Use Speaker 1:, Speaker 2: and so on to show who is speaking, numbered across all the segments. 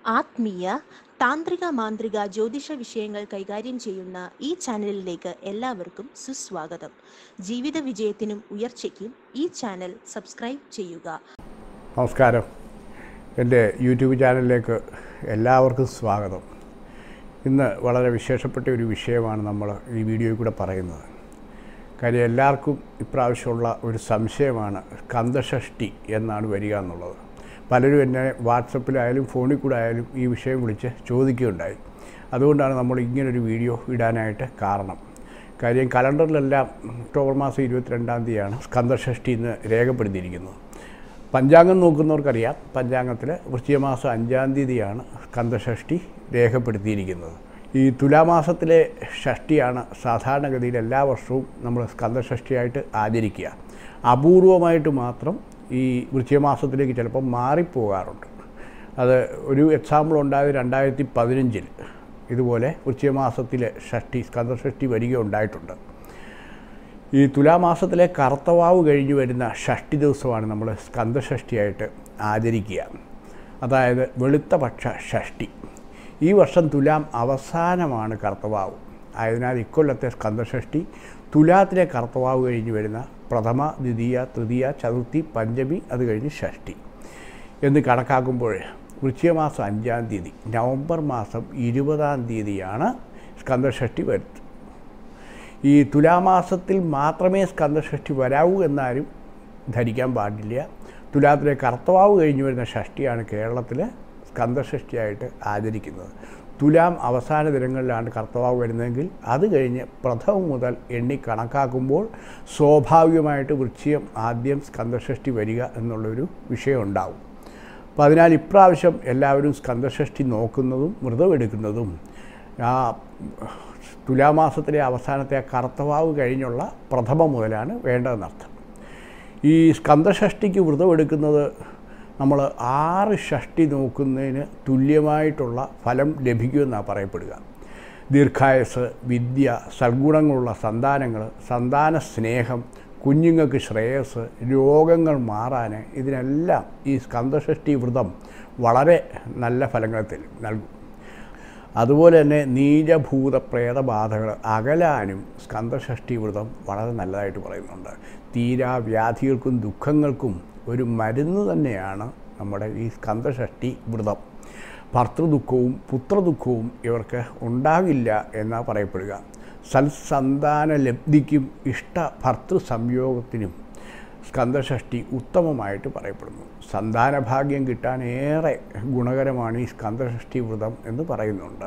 Speaker 1: ആത്മീയ താന്ത്രിക മാന്ത്രിക ജ്യോതിഷ വിഷയങ്ങൾ കൈകാര്യം ചെയ്യുന്ന ഈ ചാനലിലേക്ക് എല്ലാവർക്കും സുസ്വാഗതം ജീവിത വിജയത്തിനും ഉയർച്ചയ്ക്കും ഈ ചാനൽ സബ്സ്ക്രൈബ് ചെയ്യുക
Speaker 2: നമസ്കാരം എൻ്റെ യൂട്യൂബ് ചാനലിലേക്ക് എല്ലാവർക്കും സ്വാഗതം ഇന്ന് വളരെ വിശേഷപ്പെട്ട ഒരു വിഷയമാണ് നമ്മൾ ഈ വീഡിയോയിൽ കൂടെ പറയുന്നത് കാര്യം എല്ലാവർക്കും ഇപ്രാവശ്യമുള്ള ഒരു സംശയമാണ് സ്കന്ദഷഷ്ടി എന്നാണ് വരിക എന്നുള്ളത് പലരും എന്നെ വാട്സപ്പിലായാലും ഫോണിൽ കൂടെ ആയാലും ഈ വിഷയം വിളിച്ച് ചോദിക്കുകയുണ്ടായി അതുകൊണ്ടാണ് നമ്മൾ ഇങ്ങനൊരു വീഡിയോ ഇടാനായിട്ട് കാരണം കാര്യം കലണ്ടറിലെല്ലാം ഒക്ടോബർ മാസം ഇരുപത്തിരണ്ടാം തീയതിയാണ് സ്കന്ദഷഷ്ടി എന്ന് രേഖപ്പെടുത്തിയിരിക്കുന്നത് പഞ്ചാംഗം നോക്കുന്നവർക്കറിയാം പഞ്ചാംഗത്തിൽ വൃശ്ചികമാസം അഞ്ചാം തീയതിയാണ് സ്കന്ദഷഷ്ടി രേഖപ്പെടുത്തിയിരിക്കുന്നത് ഈ തുലാമാസത്തിലെ ഷഷ്ടിയാണ് സാധാരണഗതിയിൽ എല്ലാ വർഷവും നമ്മൾ സ്കന്ദഷഷ്ടിയായിട്ട് ആചരിക്കുക അപൂർവമായിട്ട് മാത്രം ഈ വൃശ്ചികമാസത്തിലേക്ക് ചിലപ്പോൾ മാറിപ്പോകാറുണ്ട് അത് ഒരു എക്സാമ്പിൾ ഉണ്ടായത് രണ്ടായിരത്തി പതിനഞ്ചിൽ ഇതുപോലെ വൃശ്ചികമാസത്തിലെ ഷഷ്ടി സ്കന്ദഷഷ്ടി വരിക ഉണ്ടായിട്ടുണ്ട് ഈ തുലാമാസത്തിലെ കറുത്തവാവ് കഴിഞ്ഞു വരുന്ന ഷഷ്ടി ദിവസമാണ് നമ്മൾ സ്കന്ദഷഷ്ടിയായിട്ട് ആചരിക്കുക അതായത് വെളുത്ത പക്ഷ ഷഷ്ടി ഈ വർഷം തുലാം അവസാനമാണ് കറുത്തവാവ് ആയതിനാൽ ഇക്കൊല്ലത്തെ സ്കന്ദഷഷ്ടി തുലാത്തിലെ കറുത്തവാവ് കഴിഞ്ഞ് വരുന്ന പ്രഥമ ദ്വിതീയ തൃതീയ ചതുർത്ഥി പഞ്ചമി അത് കഴിഞ്ഞ് ഷഷ്ടി എന്ന് കണക്കാക്കുമ്പോൾ വൃശ്ചികമാസം അഞ്ചാം തീയതി നവംബർ മാസം ഇരുപതാം തീയതിയാണ് സ്കന്ദഷഷ്ടി വരുന്നത് ഈ തുലാമാസത്തിൽ മാത്രമേ സ്കന്ദഷഷ്ടി വരാവൂ എന്നാരും ധരിക്കാൻ പാടില്ല തുലാത്തിലെ കർത്തവാവ് കഴിഞ്ഞു വരുന്ന ഷഷ്ടിയാണ് കേരളത്തിൽ സ്കന്ദഷഷ്ടിയായിട്ട് ആചരിക്കുന്നത് തുലാം അവസാന ദിനങ്ങളിലാണ് കർത്തവാവ് വരുന്നതെങ്കിൽ അത് കഴിഞ്ഞ് പ്രഥമം മുതൽ എണ്ണി കണക്കാക്കുമ്പോൾ സ്വാഭാവികമായിട്ട് വൃശ്ചികം ആദ്യം സ്കന്ദഷഷ്ടി വരിക എന്നുള്ളൊരു വിഷയം ഉണ്ടാവും അപ്പോൾ അതിനാൽ ഇപ്രാവശ്യം എല്ലാവരും സ്കന്ദഷഷ്ടി നോക്കുന്നതും വ്രതമെടുക്കുന്നതും ആ തുലാമാസത്തിലെ അവസാനത്തെ ആ കർത്തവാവ് കഴിഞ്ഞുള്ള പ്രഥമ മുതലാണ് വേണ്ടതെന്നർത്ഥം ഈ സ്കന്ദഷഷ്ടിക്ക് വ്രതമെടുക്കുന്നത് നമ്മൾ ആറ് ഷഷ്ടി നോക്കുന്നതിന് തുല്യമായിട്ടുള്ള ഫലം ലഭിക്കുമെന്നാണ് പറയപ്പെടുക ദീർഘായസ് വിദ്യ സൽഗുണങ്ങളുള്ള സന്താനങ്ങൾ സന്താന സ്നേഹം കുഞ്ഞുങ്ങൾക്ക് ശ്രേയസ് രോഗങ്ങൾ മാറാൻ ഇതിനെല്ലാം ഈ സ്കന്ദഷഷ്ടി വ്രതം വളരെ നല്ല ഫലങ്ങൾ തരും നൽകും അതുപോലെ തന്നെ നീചഭൂത പ്രേതബാധകൾ അകലാനും സ്കന്ദഷഷ്ടി വ്രതം വളരെ നല്ലതായിട്ട് പറയുന്നുണ്ട് തീരാ വ്യാധികൾക്കും ദുഃഖങ്ങൾക്കും ഒരു മരുന്ന് തന്നെയാണ് നമ്മുടെ ഈ സ്കന്ദഷഷ്ടി വ്രതം ഭർത്തൃദുഃഖവും പുത്രദുഃഖവും ഇവർക്ക് ഉണ്ടാകില്ല എന്നാണ് പറയപ്പെടുക സൽസന്താന ലബ്ധിക്കും ഇഷ്ട ഭർത്തൃ സംയോഗത്തിനും സ്കന്ദഷഷ്ടി ഉത്തമമായിട്ട് പറയപ്പെടുന്നു സന്താനഭാഗ്യം കിട്ടാൻ ഏറെ ഗുണകരമാണ് ഈ സ്കന്ദഷഷ്ടി വ്രതം എന്ന് പറയുന്നുണ്ട്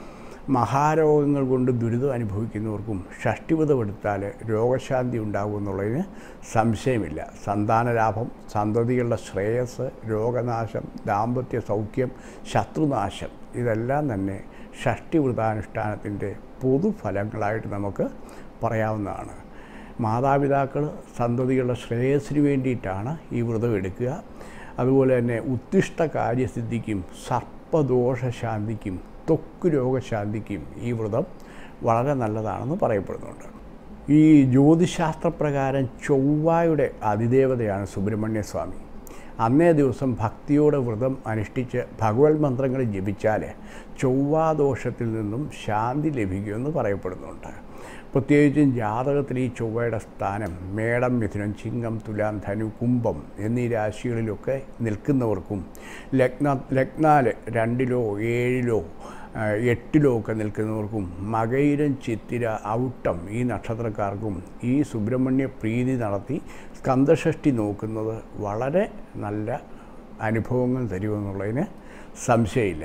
Speaker 2: മഹാരോഗങ്ങൾ കൊണ്ട് ദുരിതം അനുഭവിക്കുന്നവർക്കും ഷഷ്ടിവ്രതം എടുത്താൽ രോഗശാന്തി ഉണ്ടാകും എന്നുള്ളതിന് സംശയമില്ല സന്താനലാഭം സന്തതികളുടെ ശ്രേയസ് രോഗനാശം ദാമ്പത്യ സൗഖ്യം ശത്രുനാശം ഇതെല്ലാം തന്നെ ഷഷ്ടിവ്രതാനുഷ്ഠാനത്തിൻ്റെ പൊതുഫലങ്ങളായിട്ട് നമുക്ക് പറയാവുന്നതാണ് മാതാപിതാക്കൾ സന്തതികളുടെ ശ്രേയസ്സിന് വേണ്ടിയിട്ടാണ് ഈ വ്രതം എടുക്കുക അതുപോലെ തന്നെ ഉത്തിഷ്ട കാര്യസിദ്ധിക്കും സർപ്പദോഷശാന്തിക്കും ത്വക്ക് രോഗശാന്തിക്കും ഈ വ്രതം വളരെ നല്ലതാണെന്ന് പറയപ്പെടുന്നുണ്ട് ഈ ജ്യോതിശാസ്ത്രപ്രകാരം ചൊവ്വായുടെ അതിദേവതയാണ് സുബ്രഹ്മണ്യ സ്വാമി അന്നേ ദിവസം ഭക്തിയോടെ വ്രതം അനുഷ്ഠിച്ച് ഭഗവത് മന്ത്രങ്ങൾ ജപിച്ചാൽ ചൊവ്വാദോഷത്തിൽ നിന്നും ശാന്തി ലഭിക്കുമെന്ന് പറയപ്പെടുന്നുണ്ട് പ്രത്യേകിച്ചും ജാതകത്തിൽ ഈ ചൊവ്വയുടെ സ്ഥാനം മേടം മിഥുനം ചിങ്ങം തുലാം ധനു കുംഭം എന്നീ രാശികളിലൊക്കെ നിൽക്കുന്നവർക്കും ലഗ്ന ലഗ്നാല് രണ്ടിലോ ഏഴിലോ എട്ടിലോ ഒക്കെ നിൽക്കുന്നവർക്കും മകയിരം ചിത്തിര ഔട്ടം ഈ നക്ഷത്രക്കാർക്കും ഈ സുബ്രഹ്മണ്യ പ്രീതി നടത്തി സ്കന്ദഷഷ്ടി നോക്കുന്നത് വളരെ നല്ല അനുഭവങ്ങൾ തരുമെന്നുള്ളതിന് സംശയമില്ല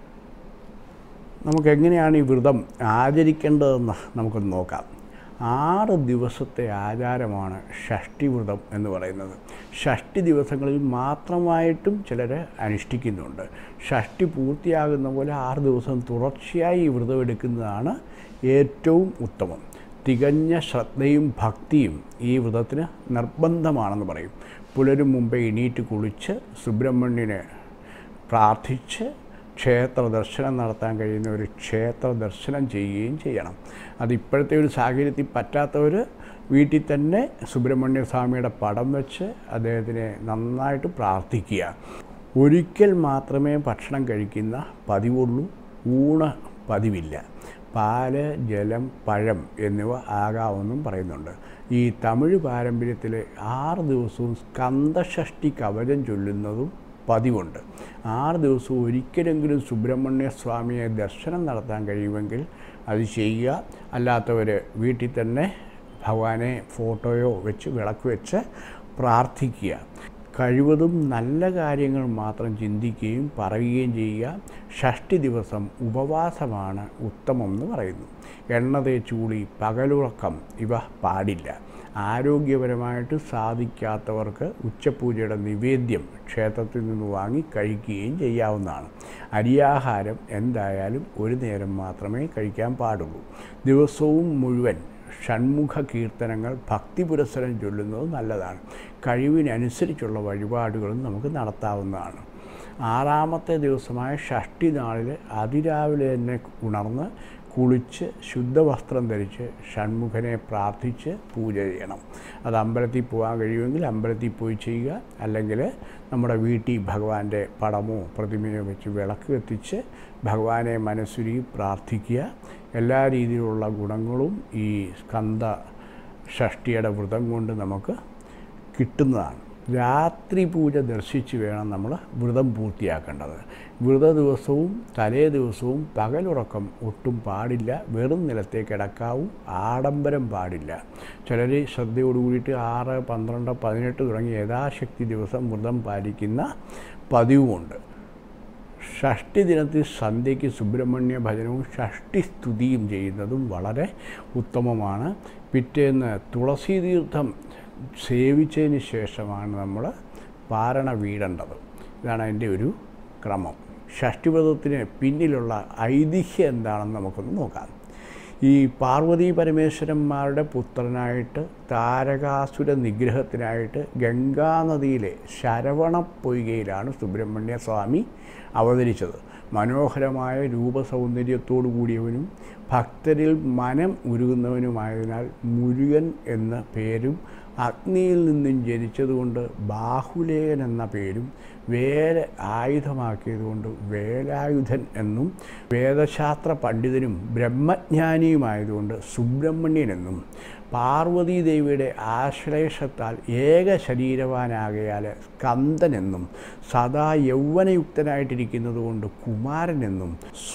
Speaker 2: നമുക്കെങ്ങനെയാണ് ഈ വ്രതം ആചരിക്കേണ്ടതെന്ന് നമുക്കൊന്ന് നോക്കാം ആറ് ദിവസത്തെ ആചാരമാണ് ഷഷ്ടി വ്രതം എന്ന് പറയുന്നത് ഷഷ്ടി ദിവസങ്ങളിൽ മാത്രമായിട്ടും ചിലർ അനുഷ്ഠിക്കുന്നുണ്ട് ഷഷ്ടി പൂർത്തിയാകുന്ന പോലെ ആറ് ദിവസം തുടർച്ചയായി ഈ വ്രതം എടുക്കുന്നതാണ് ഏറ്റവും ഉത്തമം തികഞ്ഞ ശ്രദ്ധയും ഭക്തിയും ഈ വ്രതത്തിന് നിർബന്ധമാണെന്ന് പറയും പുലരും മുമ്പേ എണീറ്റ് കുളിച്ച് സുബ്രഹ്മണ്യനെ പ്രാർത്ഥിച്ച് ക്ഷേത്ര ദർശനം നടത്താൻ കഴിയുന്ന ഒരു ക്ഷേത്ര ദർശനം ചെയ്യുകയും ചെയ്യണം അത് ഇപ്പോഴത്തെ ഒരു സാഹചര്യത്തിൽ പറ്റാത്തവർ വീട്ടിൽ തന്നെ സുബ്രഹ്മണ്യ സ്വാമിയുടെ പടം വെച്ച് അദ്ദേഹത്തിനെ നന്നായിട്ട് പ്രാർത്ഥിക്കുക ഒരിക്കൽ മാത്രമേ ഭക്ഷണം കഴിക്കുന്ന പതിവുള്ളൂ ഊണ് പതിവില്ല പാല് ജലം പഴം എന്നിവ ആകാമെന്നും പറയുന്നുണ്ട് ഈ തമിഴ് പാരമ്പര്യത്തിൽ ആറ് ദിവസവും സ്കന്ദഷഷ്ടി കവചം ചൊല്ലുന്നതും പതിവുണ്ട് ആറ് ദിവസവും ഒരിക്കലെങ്കിലും സുബ്രഹ്മണ്യ സ്വാമിയെ ദർശനം നടത്താൻ കഴിയുമെങ്കിൽ അത് ചെയ്യുക അല്ലാത്തവർ വീട്ടിൽ തന്നെ ഭഗവാനെ ഫോട്ടോയോ വെച്ച് വിളക്ക് വെച്ച് പ്രാർത്ഥിക്കുക കഴിവതും നല്ല കാര്യങ്ങൾ മാത്രം ചിന്തിക്കുകയും പറയുകയും ചെയ്യുക ഷഷ്ടി ദിവസം ഉപവാസമാണ് ഉത്തമം എന്ന് പറയുന്നു എണ്ണ തേച്ചുകൂടി പകലുറക്കം ഇവ പാടില്ല ആരോഗ്യപരമായിട്ട് സാധിക്കാത്തവർക്ക് ഉച്ചപൂജയുടെ നിവേദ്യം ക്ഷേത്രത്തിൽ നിന്ന് വാങ്ങി കഴിക്കുകയും ചെയ്യാവുന്നതാണ് അരിയാഹാരം എന്തായാലും ഒരു നേരം മാത്രമേ കഴിക്കാൻ പാടുള്ളൂ ദിവസവും മുഴുവൻ ഷൺമുഖ കീർത്തനങ്ങൾ ഭക്തി പുരസ്സരം ചൊല്ലുന്നത് നല്ലതാണ് കഴിവിനനുസരിച്ചുള്ള വഴിപാടുകളും നമുക്ക് നടത്താവുന്നതാണ് ആറാമത്തെ ദിവസമായ ഷഷ്ടി നാളിൽ അതിരാവിലെ തന്നെ ഉണർന്ന് കുളിച്ച് ശുദ്ധവസ്ത്രം ധരിച്ച് ഷൺമുഖനെ പ്രാർത്ഥിച്ച് പൂജ ചെയ്യണം അത് അമ്പലത്തിൽ പോകാൻ കഴിയുമെങ്കിൽ അമ്പലത്തിൽ പോയി ചെയ്യുക അല്ലെങ്കിൽ നമ്മുടെ വീട്ടിൽ ഭഗവാന്റെ പടമോ പ്രതിമയോ വെച്ച് വിളക്ക് കത്തിച്ച് ഭഗവാനെ മനസ്സുരുകി പ്രാർത്ഥിക്കുക എല്ലാ രീതിയിലുള്ള ഗുണങ്ങളും ഈ സ്കന്ദ ഷഷ്ടിയുടെ വ്രതം കൊണ്ട് നമുക്ക് കിട്ടുന്നതാണ് രാത്രി പൂജ ദർശിച്ച് വേണം നമ്മൾ വ്രതം പൂർത്തിയാക്കേണ്ടത് വ്രത ദിവസവും തലേ ദിവസവും പകലുറക്കം ഒട്ടും പാടില്ല വെറും നിലത്തെ കിടക്കാവൂ ആഡംബരം പാടില്ല ചിലർ ശ്രദ്ധയോട് കൂടിയിട്ട് ആറ് പന്ത്രണ്ട് പതിനെട്ട് തുടങ്ങി യഥാശക്തി ദിവസം വ്രതം പാലിക്കുന്ന പതിവുമുണ്ട് ഷഷ്ടി ദിനത്തിൽ സന്ധ്യയ്ക്ക് സുബ്രഹ്മണ്യ ഭജനവും ഷഷ്ടി സ്തുതിയും ചെയ്യുന്നതും വളരെ ഉത്തമമാണ് പിറ്റേന്ന് തുളസി തീർത്ഥം സേവിച്ചതിന് ശേഷമാണ് നമ്മൾ പാരണ വീടേണ്ടത് ഇതാണ് അതിൻ്റെ ഒരു ക്രമം ഷഷ്ടിവ്രതത്തിന് പിന്നിലുള്ള ഐതിഹ്യം എന്താണെന്ന് നമുക്കൊന്ന് നോക്കാം ഈ പാർവതി പരമേശ്വരന്മാരുടെ പുത്രനായിട്ട് താരകാസുര നിഗ്രഹത്തിനായിട്ട് ഗംഗാനദിയിലെ ശരവണ പൊയ്കയിലാണ് സുബ്രഹ്മണ്യ സ്വാമി അവതരിച്ചത് മനോഹരമായ രൂപസൗന്ദര്യത്തോടു കൂടിയവനും ഭക്തരിൽ മനം ഉരുകുന്നവനുമായതിനാൽ മുരുകൻ എന്ന പേരും അഗ്നിയിൽ നിന്നും ജനിച്ചതുകൊണ്ട് ബാഹുലേയൻ എന്ന പേരും വേല ആയുധമാക്കിയതുകൊണ്ട് വേലായുധൻ എന്നും വേദശാസ്ത്ര പണ്ഡിതനും ബ്രഹ്മജ്ഞാനിയുമായതുകൊണ്ട് സുബ്രഹ്മണ്യൻ എന്നും പാർവതീ ദേവിയുടെ ആശ്ലേഷത്താൽ ഏക ശരീരവാനാകയാൽ സ്കന്ദനെന്നും സദാ യൗവനയുക്തനായിട്ടിരിക്കുന്നതുകൊണ്ട് കുമാരനെന്നും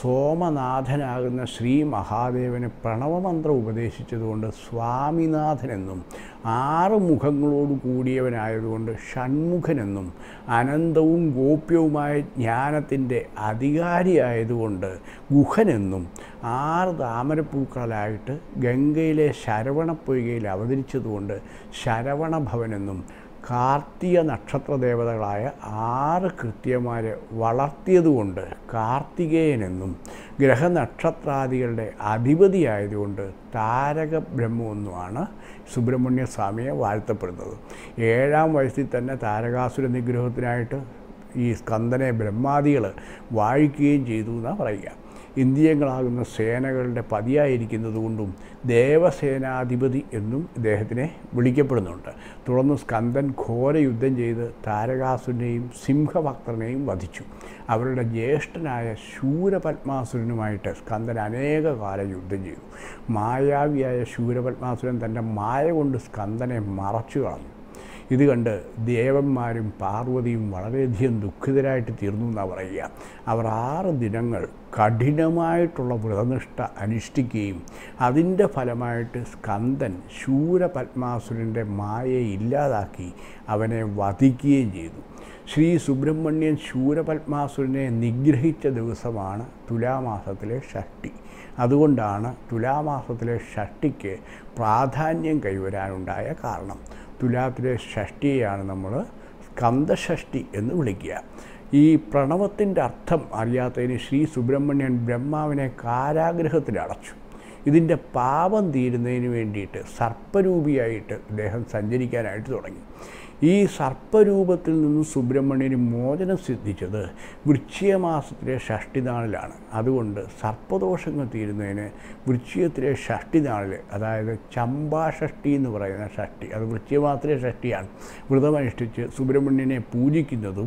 Speaker 2: സോമനാഥനാകുന്ന ശ്രീ മഹാദേവന് പ്രണവമന്ത്രം ഉപദേശിച്ചതുകൊണ്ട് സ്വാമിനാഥനെന്നും ആറ് മുഖങ്ങളോട് കൂടിയവനായതുകൊണ്ട് ഷൺമുഖനെന്നും അനന്തവും ഗോപ്യവുമായ ജ്ഞാനത്തിൻ്റെ അധികാരിയായതുകൊണ്ട് ഗുഹനെന്നും ആറ് താമരപ്പൂക്കളായിട്ട് ഗംഗയിലെ ശരവണപ്പൊയ്കയിൽ അവതരിച്ചതുകൊണ്ട് ശരവണഭവനെന്നും കാർത്തിക നക്ഷത്ര ദേവതകളായ ആറ് കൃത്യന്മാരെ വളർത്തിയതുകൊണ്ട് കാർത്തികേയനെന്നും ഗ്രഹനക്ഷത്രാദികളുടെ അധിപതിയായതുകൊണ്ട് താരക ബ്രഹ്മമെന്നുമാണ് സുബ്രഹ്മണ്യ സ്വാമിയെ വാഴ്ത്തപ്പെടുന്നത് ഏഴാം വയസ്സിൽ തന്നെ താരകാസുര നിഗ്രഹത്തിനായിട്ട് ഈ സ്കന്ദനെ ബ്രഹ്മാദികൾ വാഴിക്കുകയും ചെയ്തു എന്നാണ് പറയുക ഇന്ത്യങ്ങളാകുന്ന സേനകളുടെ പതിയായിരിക്കുന്നതുകൊണ്ടും ദേവസേനാധിപതി എന്നും ഇദ്ദേഹത്തിനെ വിളിക്കപ്പെടുന്നുണ്ട് തുടർന്ന് സ്കന്ദൻ ഘോര യുദ്ധം ചെയ്ത് താരകാസുരനെയും സിംഹഭക്തനെയും വധിച്ചു അവരുടെ ജ്യേഷ്ഠനായ ശൂരപത്മാസുരനുമായിട്ട് സ്കന്ദൻ അനേക കാലം യുദ്ധം ചെയ്തു മായാവിയായ ശൂരപത്മാസുരൻ തൻ്റെ മായ കൊണ്ട് സ്കന്ദനെ മറച്ചു കളഞ്ഞു ഇത് കണ്ട് ദേവന്മാരും പാർവതിയും വളരെയധികം ദുഃഖിതരായിട്ട് തീർന്നു എന്നാണ് പറയുക അവർ ആറ് ദിനങ്ങൾ കഠിനമായിട്ടുള്ള വ്രതനിഷ്ഠ അനുഷ്ഠിക്കുകയും അതിൻ്റെ ഫലമായിട്ട് സ്കന്ദൻ ശൂരപത്മാസുരൻ്റെ മായയെ ഇല്ലാതാക്കി അവനെ വധിക്കുകയും ചെയ്തു ശ്രീ സുബ്രഹ്മണ്യൻ ശൂരപത്മാസുരനെ നിഗ്രഹിച്ച ദിവസമാണ് തുലാമാസത്തിലെ ഷഷ്ടി അതുകൊണ്ടാണ് തുലാമാസത്തിലെ ഷഷ്ടിക്ക് പ്രാധാന്യം കൈവരാനുണ്ടായ കാരണം തുലാത്തിലെ ഷഷ്ടിയെയാണ് നമ്മൾ സ്കന്ദഷഷ്ടി എന്ന് വിളിക്കുക ഈ പ്രണവത്തിൻ്റെ അർത്ഥം അറിയാത്തതിന് ശ്രീ സുബ്രഹ്മണ്യൻ ബ്രഹ്മാവിനെ കാരാഗ്രഹത്തിൽ അടച്ചു ഇതിൻ്റെ പാപം തീരുന്നതിന് വേണ്ടിയിട്ട് സർപ്പരൂപിയായിട്ട് അദ്ദേഹം സഞ്ചരിക്കാനായിട്ട് തുടങ്ങി ഈ സർപ്പരൂപത്തിൽ നിന്നും സുബ്രഹ്മണ്യന് മോചനം സിദ്ധിച്ചത് വൃശ്ചികമാസത്തിലെ ഷഷ്ടി നാളിലാണ് അതുകൊണ്ട് സർപ്പദോഷങ്ങൾ തീരുന്നതിന് വൃശ്ചികത്തിലെ ഷഷ്ടി നാളിൽ അതായത് ചമ്പാഷഷ്ടി എന്ന് പറയുന്ന ഷഷ്ടി അത് വൃശ്ചികമാസത്തിലെ ഷഷ്ടിയാണ് വ്രതമനുഷ്ഠിച്ച് സുബ്രഹ്മണ്യനെ പൂജിക്കുന്നതും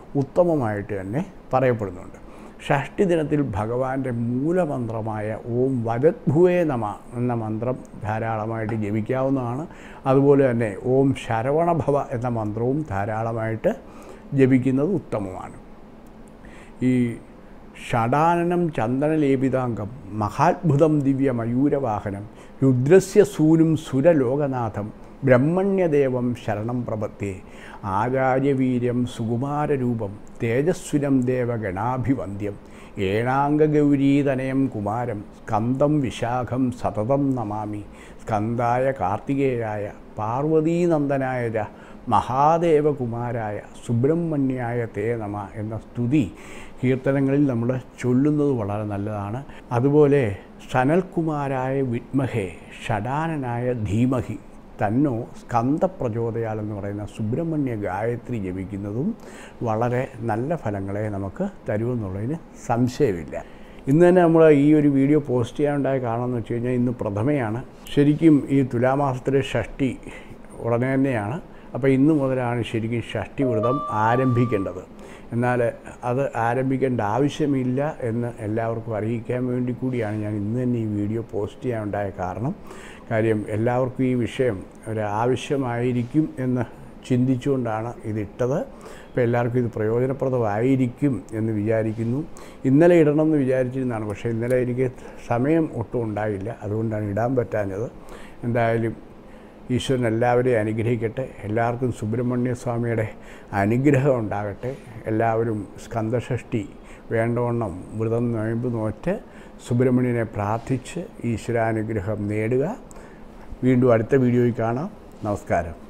Speaker 2: ഉത്തമമായിട്ട് തന്നെ പറയപ്പെടുന്നുണ്ട് ഷഷ്ടി ദിനത്തിൽ ഭഗവാന്റെ മൂലമന്ത്രമായ ഓം വജദ്ഭുവേ നമ എന്ന മന്ത്രം ധാരാളമായിട്ട് ജപിക്കാവുന്നതാണ് അതുപോലെ തന്നെ ഓം ശരവണഭവ എന്ന മന്ത്രവും ധാരാളമായിട്ട് ജപിക്കുന്നത് ഉത്തമമാണ് ഈ ഷടാനനം ചന്ദനലേപിതാംഗം മഹാത്ഭുതം ദിവ്യ മയൂരവാഹനം രുദ്രസ്യ സൂനും സുരലോകനാഥം ബ്രഹ്മണ്യദേവം ശരണം പ്രപത്തേ ആചാര്യവീര്യം സുകുമാരരൂപം തേജസ്വിനം ദേവഗണാഭിവന്ദ്യം ഏണാംഗഗൗരീതനയം കുമാരം സ്കന്ദം വിശാഖം സതതം നമാമി സ്കന്ദായ കാർത്തികേയായ പാർവതീനന്ദനായ ച മഹാദേവകുമാരായ സുബ്രഹ്മണ്യായ തേ നമ എന്ന സ്തുതി കീർത്തനങ്ങളിൽ നമ്മൾ ചൊല്ലുന്നത് വളരെ നല്ലതാണ് അതുപോലെ സനൽകുമാരായ വിദ്മഹേ ഷടാനനായ ധീമഹി തന്നോ സ്കന്ധപ്രചോദയാൽ എന്ന് പറയുന്ന സുബ്രഹ്മണ്യ ഗായത്രി ജപിക്കുന്നതും വളരെ നല്ല ഫലങ്ങളെ നമുക്ക് തരുമെന്നുള്ളതിന് സംശയമില്ല ഇന്ന് തന്നെ നമ്മൾ ഈ ഒരു വീഡിയോ പോസ്റ്റ് ചെയ്യാനുണ്ടായ കാരണം വെച്ച് കഴിഞ്ഞാൽ ഇന്ന് പ്രഥമയാണ് ശരിക്കും ഈ തുലാമാസത്തിലെ ഷഷ്ടി ഉടനെ തന്നെയാണ് അപ്പോൾ ഇന്ന് മുതലാണ് ശരിക്കും ഷഷ്ടി വ്രതം ആരംഭിക്കേണ്ടത് എന്നാൽ അത് ആരംഭിക്കേണ്ട ആവശ്യമില്ല എന്ന് എല്ലാവർക്കും അറിയിക്കാൻ വേണ്ടി കൂടിയാണ് ഞാൻ ഇന്ന് തന്നെ ഈ വീഡിയോ പോസ്റ്റ് ചെയ്യാനുണ്ടായ കാരണം കാര്യം എല്ലാവർക്കും ഈ വിഷയം ഒരു ആവശ്യമായിരിക്കും എന്ന് ചിന്തിച്ചുകൊണ്ടാണ് ഇതിട്ടത് അപ്പോൾ എല്ലാവർക്കും ഇത് പ്രയോജനപ്രദമായിരിക്കും എന്ന് വിചാരിക്കുന്നു ഇന്നലെ ഇടണം എന്ന് വിചാരിച്ചിരുന്നതാണ് പക്ഷേ ഇന്നലെ എനിക്ക് സമയം ഒട്ടും ഉണ്ടായില്ല അതുകൊണ്ടാണ് ഇടാൻ പറ്റാഞ്ഞത് എന്തായാലും ഈശ്വരൻ എല്ലാവരെയും അനുഗ്രഹിക്കട്ടെ എല്ലാവർക്കും സുബ്രഹ്മണ്യ സ്വാമിയുടെ അനുഗ്രഹം ഉണ്ടാകട്ടെ എല്ലാവരും സ്കന്ദഷഷ്ടി വേണ്ടവണ്ണം വ്രതം നോയമ്പ് നോറ്റ് സുബ്രഹ്മണ്യനെ പ്രാർത്ഥിച്ച് ഈശ്വരാനുഗ്രഹം നേടുക വീണ്ടും അടുത്ത വീഡിയോയിൽ കാണാം നമസ്കാരം